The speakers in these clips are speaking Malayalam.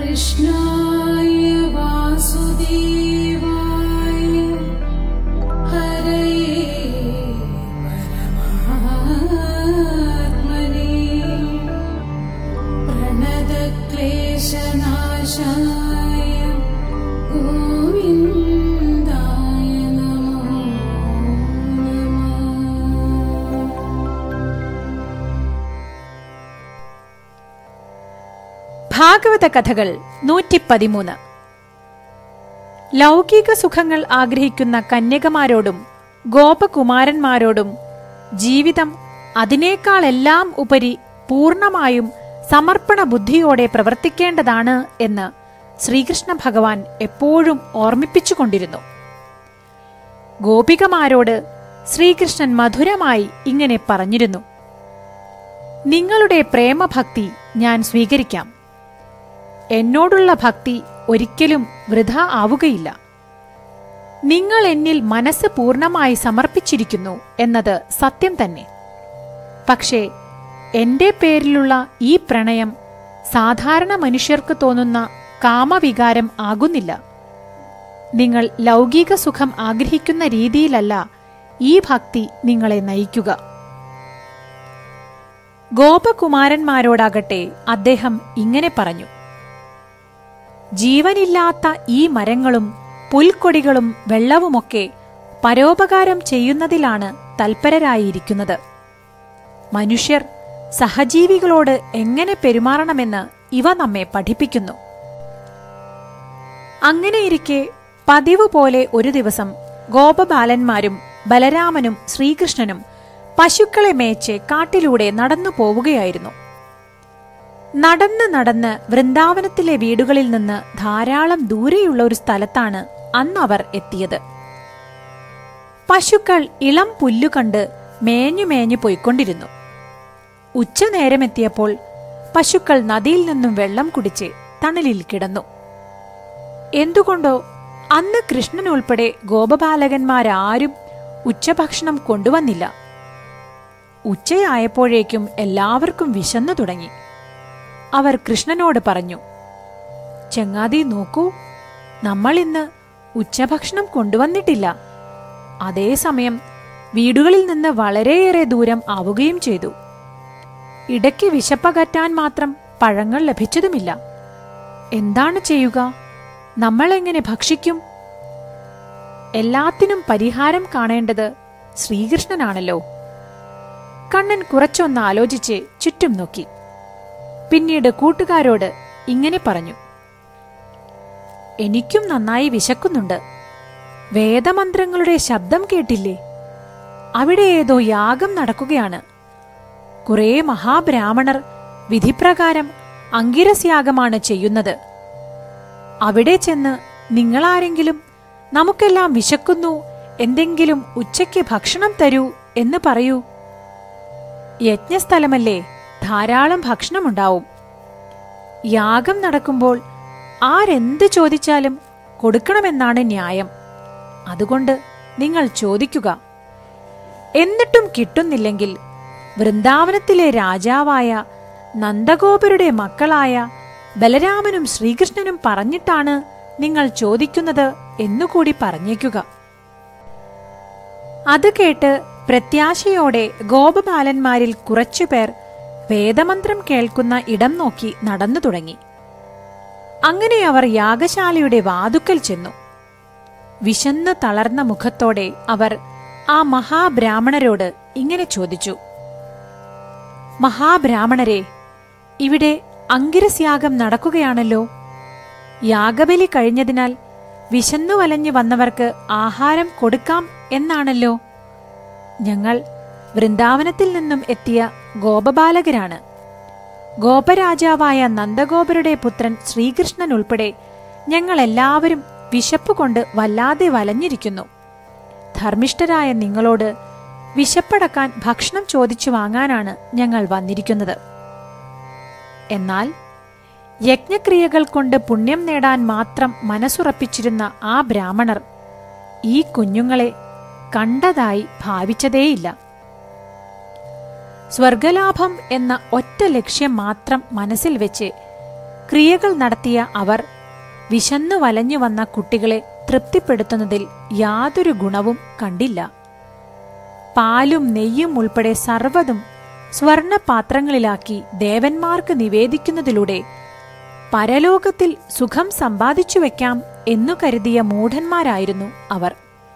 कृष्णाय वासुदेवाय हरये परमात्मने प्रणतक्लेशनाशाय गोविन्दाय नमो नमः ഭാഗവത കഥകൾ നൂറ്റി പതിമൂന്ന് ലൗകിക സുഖങ്ങൾ ആഗ്രഹിക്കുന്ന കന്യകമാരോടും ഗോപകുമാരന്മാരോടും ജീവിതം അതിനേക്കാളെല്ലാം ഉപരി പൂർണമായും സമർപ്പണ ബുദ്ധിയോടെ പ്രവർത്തിക്കേണ്ടതാണ് എന്ന് ശ്രീകൃഷ്ണ ഭഗവാൻ എപ്പോഴും ഓർമ്മിപ്പിച്ചുകൊണ്ടിരുന്നു ഗോപികമാരോട് ശ്രീകൃഷ്ണൻ മധുരമായി ഇങ്ങനെ പറഞ്ഞിരുന്നു നിങ്ങളുടെ പ്രേമഭക്തി ഞാൻ സ്വീകരിക്കാം എന്നോടുള്ള ഭക്തി ഒരിക്കലും വൃഥ ആവുകയില്ല നിങ്ങൾ എന്നിൽ മനസ്സ് പൂർണ്ണമായി സമർപ്പിച്ചിരിക്കുന്നു എന്നത് സത്യം തന്നെ പക്ഷേ എന്റെ പേരിലുള്ള ഈ പ്രണയം സാധാരണ മനുഷ്യർക്ക് തോന്നുന്ന കാമവികാരം ആകുന്നില്ല നിങ്ങൾ ലൗകിക സുഖം ആഗ്രഹിക്കുന്ന രീതിയിലല്ല ഈ ഭക്തി നിങ്ങളെ നയിക്കുക ഗോപകുമാരന്മാരോടാകട്ടെ അദ്ദേഹം ഇങ്ങനെ പറഞ്ഞു ജീവനില്ലാത്ത ഈ മരങ്ങളും പുൽക്കൊടികളും വെള്ളവുമൊക്കെ പരോപകാരം ചെയ്യുന്നതിലാണ് തൽപരരായിരിക്കുന്നത് മനുഷ്യർ സഹജീവികളോട് എങ്ങനെ പെരുമാറണമെന്ന് ഇവ നമ്മെ പഠിപ്പിക്കുന്നു അങ്ങനെയിരിക്കെ പതിവ് പോലെ ഒരു ദിവസം ഗോപബാലന്മാരും ബലരാമനും ശ്രീകൃഷ്ണനും പശുക്കളെ മേച്ച് കാട്ടിലൂടെ നടന്നു പോവുകയായിരുന്നു നടന്ന് നടന്ന് വൃന്ദാവനത്തിലെ വീടുകളിൽ നിന്ന് ധാരാളം ദൂരെയുള്ള ഒരു സ്ഥലത്താണ് അന്ന് അവർ എത്തിയത് പശുക്കൾ ഇളം പുല്ലു കണ്ട് മേഞ്ഞു മേഞ്ഞു പോയിക്കൊണ്ടിരുന്നു ഉച്ചനേരമെത്തിയപ്പോൾ പശുക്കൾ നദിയിൽ നിന്നും വെള്ളം കുടിച്ച് തണലിൽ കിടന്നു എന്തുകൊണ്ടോ അന്ന് കൃഷ്ണൻ ഉൾപ്പെടെ ഗോപബാലകന്മാരാരും ഉച്ചഭക്ഷണം കൊണ്ടുവന്നില്ല ഉച്ചയായപ്പോഴേക്കും എല്ലാവർക്കും വിശന്നു തുടങ്ങി അവർ കൃഷ്ണനോട് പറഞ്ഞു ചെങ്ങാതി നോക്കൂ നമ്മൾ ഇന്ന് ഉച്ചഭക്ഷണം കൊണ്ടുവന്നിട്ടില്ല അതേസമയം വീടുകളിൽ നിന്ന് വളരെയേറെ ദൂരം ആവുകയും ചെയ്തു ഇടയ്ക്ക് വിശപ്പകറ്റാൻ മാത്രം പഴങ്ങൾ ലഭിച്ചതുമില്ല എന്താണ് ചെയ്യുക നമ്മൾ എങ്ങനെ ഭക്ഷിക്കും എല്ലാത്തിനും പരിഹാരം കാണേണ്ടത് ശ്രീകൃഷ്ണനാണല്ലോ കണ്ണൻ കുറച്ചൊന്ന് ആലോചിച്ച് ചുറ്റും നോക്കി പിന്നീട് കൂട്ടുകാരോട് ഇങ്ങനെ പറഞ്ഞു എനിക്കും നന്നായി വിശക്കുന്നുണ്ട് വേദമന്ത്രങ്ങളുടെ ശബ്ദം കേട്ടില്ലേ അവിടെ ഏതോ യാഗം നടക്കുകയാണ് കുറെ മഹാബ്രാഹ്മണർ വിധിപ്രകാരം അങ്കിരസ്യാഗമാണ് ചെയ്യുന്നത് അവിടെ ചെന്ന് നിങ്ങളാരെങ്കിലും നമുക്കെല്ലാം വിശക്കുന്നു എന്തെങ്കിലും ഉച്ചയ്ക്ക് ഭക്ഷണം തരൂ എന്ന് പറയൂ യജ്ഞസ്ഥലമല്ലേ ധാരാളം ഭക്ഷണമുണ്ടാവും യാഗം നടക്കുമ്പോൾ ആരെന്ത് ചോദിച്ചാലും കൊടുക്കണമെന്നാണ് ന്യായം അതുകൊണ്ട് നിങ്ങൾ ചോദിക്കുക എന്നിട്ടും കിട്ടുന്നില്ലെങ്കിൽ വൃന്ദാവനത്തിലെ രാജാവായ നന്ദഗോപരുടെ മക്കളായ ബലരാമനും ശ്രീകൃഷ്ണനും പറഞ്ഞിട്ടാണ് നിങ്ങൾ ചോദിക്കുന്നത് എന്നുകൂടി പറഞ്ഞേക്കുക അത് കേട്ട് പ്രത്യാശയോടെ ഗോപബാലന്മാരിൽ കുറച്ചുപേർ വേദമന്ത്രം കേൾക്കുന്ന ഇടം നോക്കി നടന്നു തുടങ്ങി അങ്ങനെ അവർ യാഗശാലയുടെ വാതുക്കൽ ചെന്നു വിശന്ന് തളർന്ന മുഖത്തോടെ അവർ ആ മഹാബ്രാഹ്മണരോട് ഇങ്ങനെ ചോദിച്ചു മഹാബ്രാഹ്മണരെ ഇവിടെ അങ്കിരസ്യാഗം നടക്കുകയാണല്ലോ യാഗബലി കഴിഞ്ഞതിനാൽ വിശന്നു വലഞ്ഞു വന്നവർക്ക് ആഹാരം കൊടുക്കാം എന്നാണല്ലോ ഞങ്ങൾ വൃന്ദാവനത്തിൽ നിന്നും എത്തിയ ഗോപബാലകരാണ് ഗോപരാജാവായ നന്ദഗോപരുടെ പുത്രൻ ശ്രീകൃഷ്ണൻ ഉൾപ്പെടെ ഞങ്ങൾ എല്ലാവരും വിശപ്പ് കൊണ്ട് വല്ലാതെ വലഞ്ഞിരിക്കുന്നു ധർമ്മിഷ്ഠരായ നിങ്ങളോട് വിശപ്പടക്കാൻ ഭക്ഷണം ചോദിച്ചു വാങ്ങാനാണ് ഞങ്ങൾ വന്നിരിക്കുന്നത് എന്നാൽ യജ്ഞക്രിയകൾ കൊണ്ട് പുണ്യം നേടാൻ മാത്രം മനസ്സുറപ്പിച്ചിരുന്ന ആ ബ്രാഹ്മണർ ഈ കുഞ്ഞുങ്ങളെ കണ്ടതായി ഭാവിച്ചതേയില്ല സ്വർഗലാഭം എന്ന ഒറ്റ ലക്ഷ്യം മാത്രം മനസ്സിൽ വെച്ച് ക്രിയകൾ നടത്തിയ അവർ വിശന്നു വലഞ്ഞു വന്ന കുട്ടികളെ തൃപ്തിപ്പെടുത്തുന്നതിൽ യാതൊരു ഗുണവും കണ്ടില്ല പാലും നെയ്യും ഉൾപ്പെടെ സർവ്വതും സ്വർണപാത്രങ്ങളിലാക്കി ദേവന്മാർക്ക് നിവേദിക്കുന്നതിലൂടെ പരലോകത്തിൽ സുഖം സമ്പാദിച്ചു വെക്കാം എന്നു കരുതിയ മൂഢന്മാരായിരുന്നു അവർ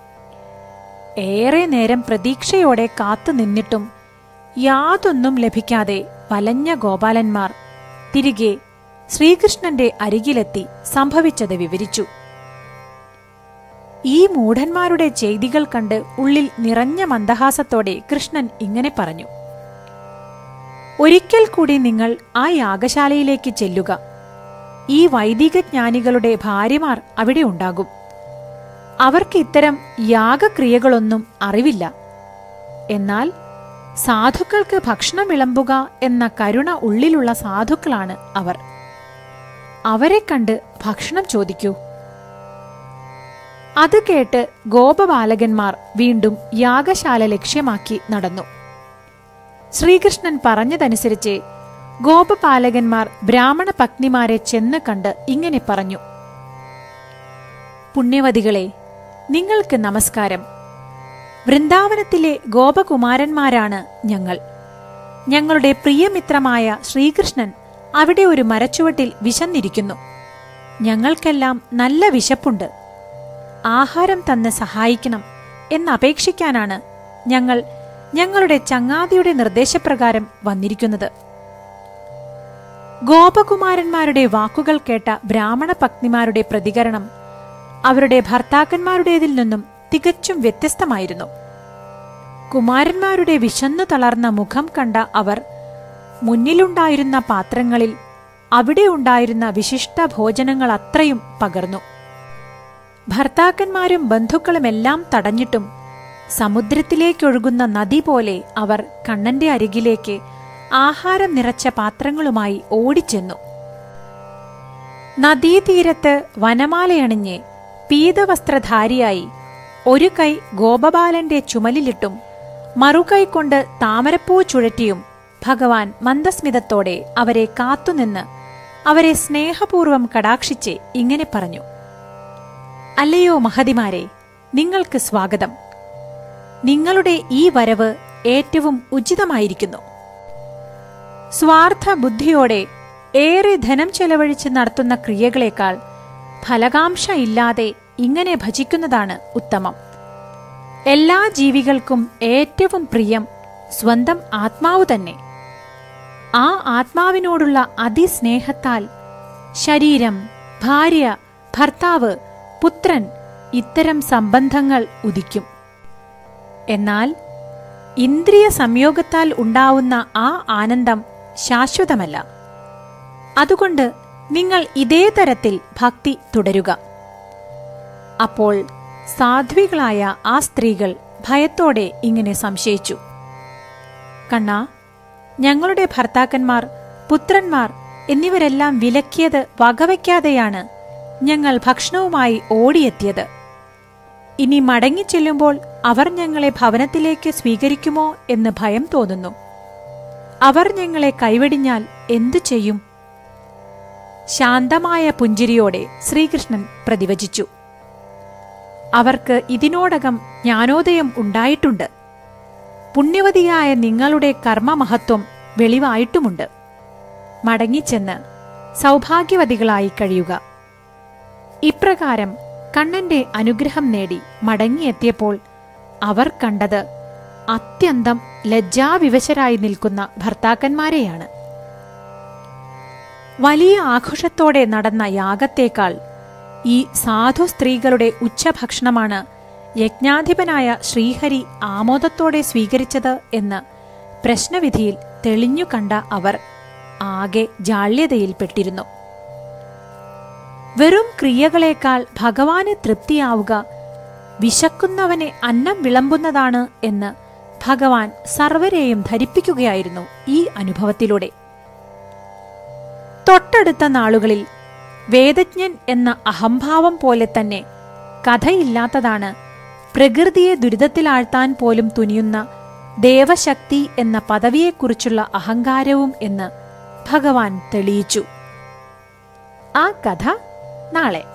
ഏറെ നേരം പ്രതീക്ഷയോടെ കാത്തു നിന്നിട്ടും യാതൊന്നും ലഭിക്കാതെ വലഞ്ഞ ഗോപാലന്മാർ തിരികെ ശ്രീകൃഷ്ണന്റെ അരികിലെത്തി സംഭവിച്ചത് വിവരിച്ചു ഈ മൂഢന്മാരുടെ ചെയ്തികൾ കണ്ട് ഉള്ളിൽ നിറഞ്ഞ മന്ദഹാസത്തോടെ കൃഷ്ണൻ ഇങ്ങനെ പറഞ്ഞു ഒരിക്കൽ കൂടി നിങ്ങൾ ആ യാഗശാലയിലേക്ക് ചെല്ലുക ഈ വൈദിക ജ്ഞാനികളുടെ ഭാര്യമാർ അവിടെ ഉണ്ടാകും അവർക്ക് ഇത്തരം യാഗക്രിയകളൊന്നും അറിവില്ല എന്നാൽ സാധുക്കൾക്ക് ഭക്ഷണം വിളമ്പുക എന്ന കരുണ ഉള്ളിലുള്ള സാധുക്കളാണ് അവർ അവരെ കണ്ട് ഭക്ഷണം ചോദിക്കൂ അത് കേട്ട് ഗോപബാലകന്മാർ വീണ്ടും യാഗശാല ലക്ഷ്യമാക്കി നടന്നു ശ്രീകൃഷ്ണൻ പറഞ്ഞതനുസരിച്ച് ഗോപപാലകന്മാർ ബ്രാഹ്മണ പത്നിമാരെ ചെന്ന് കണ്ട് ഇങ്ങനെ പറഞ്ഞു പുണ്യവതികളെ നിങ്ങൾക്ക് നമസ്കാരം വൃന്ദാവനത്തിലെ ഗോപകുമാരന്മാരാണ് ഞങ്ങൾ ഞങ്ങളുടെ പ്രിയമിത്രമായ ശ്രീകൃഷ്ണൻ അവിടെ ഒരു മരച്ചുവട്ടിൽ വിശന്നിരിക്കുന്നു ഞങ്ങൾക്കെല്ലാം നല്ല വിശപ്പുണ്ട് ആഹാരം തന്ന് സഹായിക്കണം എന്നപേക്ഷിക്കാനാണ് ഞങ്ങൾ ഞങ്ങളുടെ ചങ്ങാതിയുടെ നിർദ്ദേശപ്രകാരം വന്നിരിക്കുന്നത് ഗോപകുമാരന്മാരുടെ വാക്കുകൾ കേട്ട ബ്രാഹ്മണ പത്നിമാരുടെ പ്രതികരണം അവരുടെ ഭർത്താക്കന്മാരുടേതിൽ നിന്നും തികച്ചും വ്യത്യസ്തമായിരുന്നു കുമാരന്മാരുടെ വിശന്നു തളർന്ന മുഖം കണ്ട അവർ മുന്നിലുണ്ടായിരുന്ന പാത്രങ്ങളിൽ അവിടെ ഉണ്ടായിരുന്ന വിശിഷ്ട ഭോജനങ്ങൾ അത്രയും പകർന്നു ഭർത്താക്കന്മാരും ബന്ധുക്കളുമെല്ലാം തടഞ്ഞിട്ടും സമുദ്രത്തിലേക്കൊഴുകുന്ന നദി പോലെ അവർ കണ്ണന്റെ അരികിലേക്ക് ആഹാരം നിറച്ച പാത്രങ്ങളുമായി ഓടിച്ചെന്നു നദീതീരത്ത് വനമാലയണിഞ്ഞ് പീതവസ്ത്രധാരിയായി ഒരു കൈ ഗോപബാലന്റെ ചുമലിലിട്ടും മറുകൈ കൊണ്ട് താമരപ്പൂ ചുഴറ്റിയും ഭഗവാൻ മന്ദസ്മിതത്തോടെ അവരെ കാത്തുനിന്ന് അവരെ സ്നേഹപൂർവം കടാക്ഷിച്ച് ഇങ്ങനെ പറഞ്ഞു അല്ലയോ മഹതിമാരെ നിങ്ങൾക്ക് സ്വാഗതം നിങ്ങളുടെ ഈ വരവ് ഏറ്റവും ഉചിതമായിരിക്കുന്നു സ്വാർത്ഥ ബുദ്ധിയോടെ ഏറെ ധനം ചെലവഴിച്ച് നടത്തുന്ന ക്രിയകളേക്കാൾ ഫലകാംക്ഷ ഇല്ലാതെ ഇങ്ങനെ ഭജിക്കുന്നതാണ് ഉത്തമം എല്ലാ ജീവികൾക്കും ഏറ്റവും പ്രിയം സ്വന്തം ആത്മാവ് തന്നെ ആ ആത്മാവിനോടുള്ള അതിസ്നേഹത്താൽ ശരീരം ഭാര്യ ഭർത്താവ് പുത്രൻ ഇത്തരം സംബന്ധങ്ങൾ ഉദിക്കും എന്നാൽ ഇന്ദ്രിയ സംയോഗത്താൽ ഉണ്ടാവുന്ന ആ ആനന്ദം ശാശ്വതമല്ല അതുകൊണ്ട് നിങ്ങൾ ഇതേ തരത്തിൽ ഭക്തി തുടരുക അപ്പോൾ സാധ്വികളായ ആ സ്ത്രീകൾ ഭയത്തോടെ ഇങ്ങനെ സംശയിച്ചു കണ്ണാ ഞങ്ങളുടെ ഭർത്താക്കന്മാർ പുത്രന്മാർ എന്നിവരെല്ലാം വിലക്കിയത് വകവയ്ക്കാതെയാണ് ഞങ്ങൾ ഭക്ഷണവുമായി ഓടിയെത്തിയത് ഇനി മടങ്ങിച്ചെല്ലുമ്പോൾ അവർ ഞങ്ങളെ ഭവനത്തിലേക്ക് സ്വീകരിക്കുമോ എന്ന് ഭയം തോന്നുന്നു അവർ ഞങ്ങളെ കൈവെടിഞ്ഞാൽ എന്തു ചെയ്യും ശാന്തമായ പുഞ്ചിരിയോടെ ശ്രീകൃഷ്ണൻ പ്രതിവചിച്ചു അവർക്ക് ഇതിനോടകം ജ്ഞാനോദയം ഉണ്ടായിട്ടുണ്ട് പുണ്യവതിയായ നിങ്ങളുടെ കർമ്മമഹത്വം വെളിവായിട്ടുമുണ്ട് മടങ്ങിച്ചെന്ന് സൗഭാഗ്യവതികളായി കഴിയുക ഇപ്രകാരം കണ്ണന്റെ അനുഗ്രഹം നേടി മടങ്ങിയെത്തിയപ്പോൾ അവർ കണ്ടത് അത്യന്തം ലജ്ജാവിവശരായി നിൽക്കുന്ന ഭർത്താക്കന്മാരെയാണ് വലിയ ആഘോഷത്തോടെ നടന്ന യാഗത്തേക്കാൾ ഈ സാധു സ്ത്രീകളുടെ ഉച്ചഭക്ഷണമാണ് യജ്ഞാധിപനായ ശ്രീഹരി ആമോദത്തോടെ സ്വീകരിച്ചത് എന്ന് പ്രശ്നവിധിയിൽ തെളിഞ്ഞു കണ്ട അവർ ആകെ ജാള്യതയിൽപ്പെട്ടിരുന്നു വെറും ക്രിയകളേക്കാൾ ഭഗവാന് തൃപ്തിയാവുക വിശക്കുന്നവനെ അന്നം വിളമ്പുന്നതാണ് എന്ന് ഭഗവാൻ സർവരെയും ധരിപ്പിക്കുകയായിരുന്നു ഈ അനുഭവത്തിലൂടെ തൊട്ടടുത്ത നാളുകളിൽ വേദജ്ഞൻ എന്ന അഹംഭാവം പോലെ തന്നെ കഥയില്ലാത്തതാണ് പ്രകൃതിയെ ദുരിതത്തിലാഴ്ത്താൻ പോലും തുനിയുന്ന ദേവശക്തി എന്ന പദവിയെക്കുറിച്ചുള്ള അഹങ്കാരവും എന്ന് ഭഗവാൻ തെളിയിച്ചു ആ കഥ നാളെ